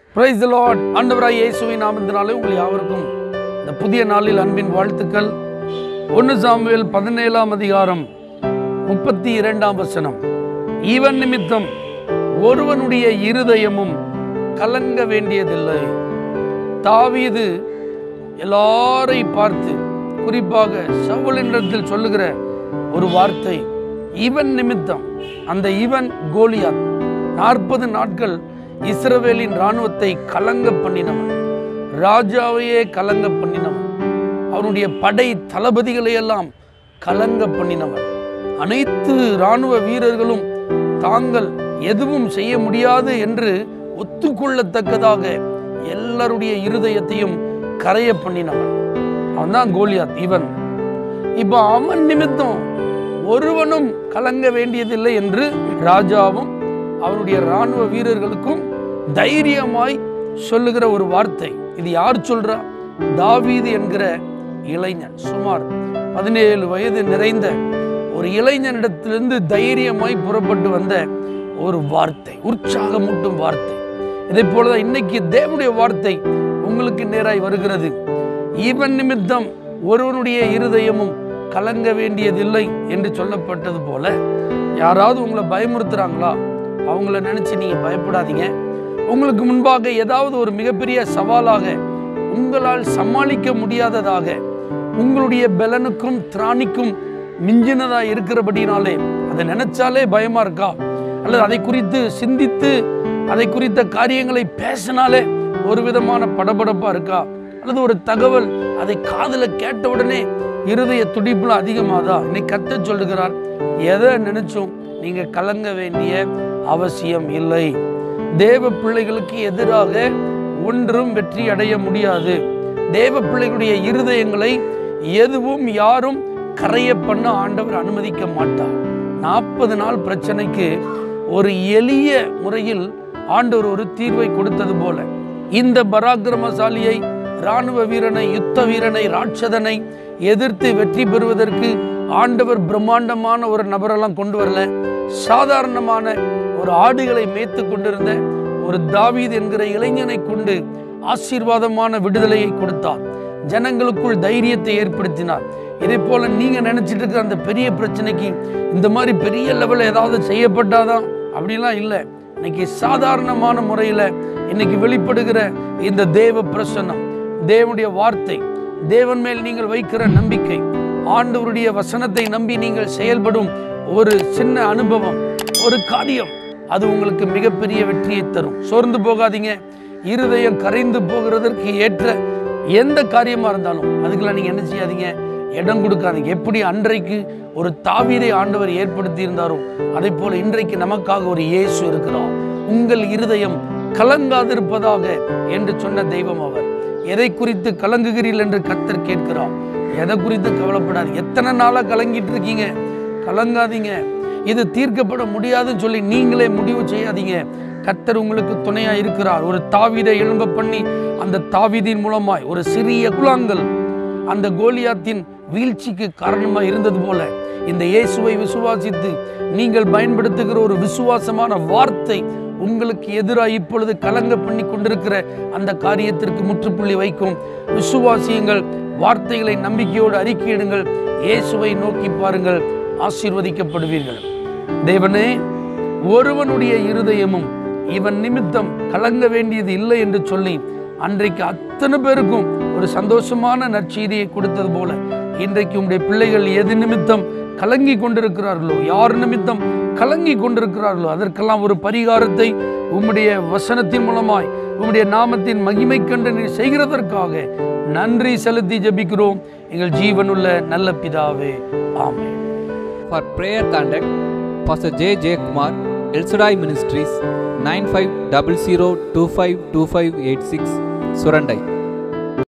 Price Lord ஆண்டவராய் இயேசுவின் நாமத்தினாலே உங்கள் யாவருக்கும் இந்த புதிய நாளில் அன்பின் வாழ்த்துக்கள் ஒன்று சாமுவேல் பதினேழாம் அதிகாரம் முப்பத்தி இரண்டாம் வசனம் இவன் நிமித்தம் ஒருவனுடைய இருதயமும் கலங்க வேண்டியதில்லை தாவீது எல்லாரை பார்த்து குறிப்பாக சவுலின்றத்தில் சொல்லுகிற ஒரு வார்த்தை இவன் நிமித்தம் அந்த இவன் கோலியாத் நாற்பது நாட்கள் இஸ்ரவேலின் இராணுவத்தை கலங்க பண்ணினவன் ராஜாவையே கலங்க பண்ணினவன் அவனுடைய படை தளபதிகளை எல்லாம் கலங்க பண்ணினவன் அனைத்து இராணுவ வீரர்களும் தாங்கள் எதுவும் செய்ய முடியாது என்று ஒத்துக்கொள்ளத்தக்கதாக எல்லாருடைய இருதயத்தையும் கரைய பண்ணினவன் அவன் தான் கோலியாத் இவன் இப்போ அவன் நிமித்தம் ஒருவனும் கலங்க வேண்டியதில்லை என்று ராஜாவும் அவனுடைய இராணுவ வீரர்களுக்கும் தைரியமாய் சொல்லுகிற ஒரு வார்த்தை இது யார் சொல்றா தாவீது என்கிற இளைஞன் சுமார் பதினேழு வயது நிறைந்த ஒரு இளைஞனிடத்திலிருந்து தைரியமாய் புறப்பட்டு வந்த ஒரு வார்த்தை உற்சாகமூட்டும் வார்த்தை இதை போலதான் இன்னைக்கு தேவனுடைய வார்த்தை உங்களுக்கு நேராய் வருகிறது இவன் நிமித்தம் ஒருவனுடைய இருதயமும் கலங்க வேண்டியதில்லை என்று சொல்லப்பட்டது போல யாராவது உங்களை பயமுறுத்துறாங்களா அவங்கள நினைச்சு நீங்க பயப்படாதீங்க உங்களுக்கு முன்பாக ஏதாவது ஒரு மிகப்பெரிய சவாலாக உங்களால் சமாளிக்க முடியாததாக உங்களுடைய பலனுக்கும் திராணிக்கும் மிஞ்சினதா இருக்கிறபடினாலே அதை நினைச்சாலே பயமா இருக்கா அல்லது அதை குறித்து சிந்தித்து அதை குறித்த காரியங்களை பேசினாலே ஒரு விதமான படபடப்பா இருக்கா அல்லது ஒரு தகவல் அதை காதுல கேட்ட உடனே இருதய துடிப்புல அதிகமாதா இன்னைக்கு கத்த சொல்லுகிறார் எதை நினைச்சும் நீங்க கலங்க வேண்டிய அவசியம் இல்லை தேவ பிள்ளைகளுக்கு எதிராக ஒன்றும் வெற்றி அடைய முடியாது தேவ பிள்ளைகளுடைய இருதயங்களை எதுவும் யாரும் கரைய பண்ண ஆண்டவர் அனுமதிக்க மாட்டார் நாற்பது நாள் பிரச்சனைக்கு ஒரு எளிய முறையில் ஆண்டவர் ஒரு தீர்வை கொடுத்தது போல இந்த பராக்கிரமசாலியை இராணுவ வீரனை யுத்த வீரனை ராட்சதனை எதிர்த்து வெற்றி பெறுவதற்கு ஆண்டவர் பிரம்மாண்டமான ஒரு நபரெல்லாம் கொண்டு வரல சாதாரணமான ஒரு ஆடுகளை மேய்த்து கொண்டிருந்த ஒரு தாவீது என்கிற இளைஞனை கொண்டு ஆசீர்வாதமான விடுதலையை கொடுத்தார் ஜனங்களுக்குள் தைரியத்தை ஏற்படுத்தினார் இதே போல நீங்க நினைச்சிட்டு இருக்கிற அந்த பெரிய பிரச்சனைக்கு இந்த மாதிரி பெரிய லெவலில் ஏதாவது செய்யப்பட்டாதான் அப்படிலாம் இல்லை இன்னைக்கு சாதாரணமான முறையில் இன்னைக்கு வெளிப்படுகிற இந்த தேவ பிரசன்னம் தேவனுடைய வார்த்தை தேவன் மேல் நீங்கள் வைக்கிற நம்பிக்கை ஆண்டவருடைய வசனத்தை நம்பி நீங்கள் செயல்படும் ஒரு சின்ன அனுபவம் ஒரு காரியம் அது உங்களுக்கு மிகப்பெரிய வெற்றியை தரும் சோர்ந்து போகாதீங்க இருதயம் கரைந்து போகிறதற்கு ஏற்ற எந்த காரியமா இருந்தாலும் அதுக்கெல்லாம் நீங்க என்ன செய்யாதீங்க இடம் கொடுக்காதீங்க எப்படி அன்றைக்கு ஒரு தாவீதை ஆண்டவர் ஏற்படுத்தி இருந்தாரோ அதே போல இன்றைக்கு நமக்காக ஒரு இயேசு இருக்கிறார் உங்கள் இருதயம் கலங்காதிருப்பதாக என்று சொன்ன தெய்வம் அவர் எதை குறித்து கலங்குகிறீர்கள் என்று கத்தர் கேட்கிறார் எதை குறித்து கவலைப்படாது எத்தனை நாளா கலங்கிட்டு இருக்கீங்க கலங்காதீங்க இது தீர்க்கப்பட முடியாதுன்னு சொல்லி நீங்களே முடிவு செய்யாதீங்க கத்தர் உங்களுக்கு துணையா இருக்கிறார் ஒரு தாவீதை எழும்ப பண்ணி அந்த தாவீதின் மூலமாய் ஒரு சிறிய குழாங்கள் அந்த கோலியாத்தின் வீழ்ச்சிக்கு காரணமா இருந்தது போல இந்த இயேசுவை விசுவாசித்து நீங்கள் பயன்படுத்துகிற ஒரு விசுவாசமான வார்த்தை உங்களுக்கு எதிராக இப்பொழுது கலங்க பண்ணி கொண்டிருக்கிற அந்த காரியத்திற்கு முற்றுப்புள்ளி வைக்கும் விசுவாசியுங்கள் வார்த்தைகளை நம்பிக்கையோடு அறிக்கையிடுங்கள் இயேசுவை நோக்கி பாருங்கள் ஆசீர்வதிக்கப்படுவீர்கள் தேவனே ஒருவனுடைய இருதயமும் இவன் நிமித்தம் கலங்க வேண்டியது இல்லை என்று சொல்லி அன்றைக்கு அத்தனை பேருக்கும் ஒரு சந்தோஷமான நற்செய்தியை கொடுத்தது போல இன்றைக்கு உங்களுடைய பிள்ளைகள் எது நிமித்தம் கலங்கி கொண்டிருக்கிறார்களோ யார் நிமித்தம் கலங்கி கொண்டிருக்கிறார்களோ அதற்கெல்லாம் ஒரு பரிகாரத்தை உம்முடைய வசனத்தின் மூலமாய் உம்முடைய நாமத்தின் மகிமை கண்டு நீர் செய்கிறதற்காக நன்றி செலுத்தி ஜெபிக்கிறோம் எங்கள் ஜீவனுள்ள நல்ல பிதாவே ஆமென் For prayer contact, Pastor J. J. Kumar, El Shaddai Ministries, 9500252586, Surandai.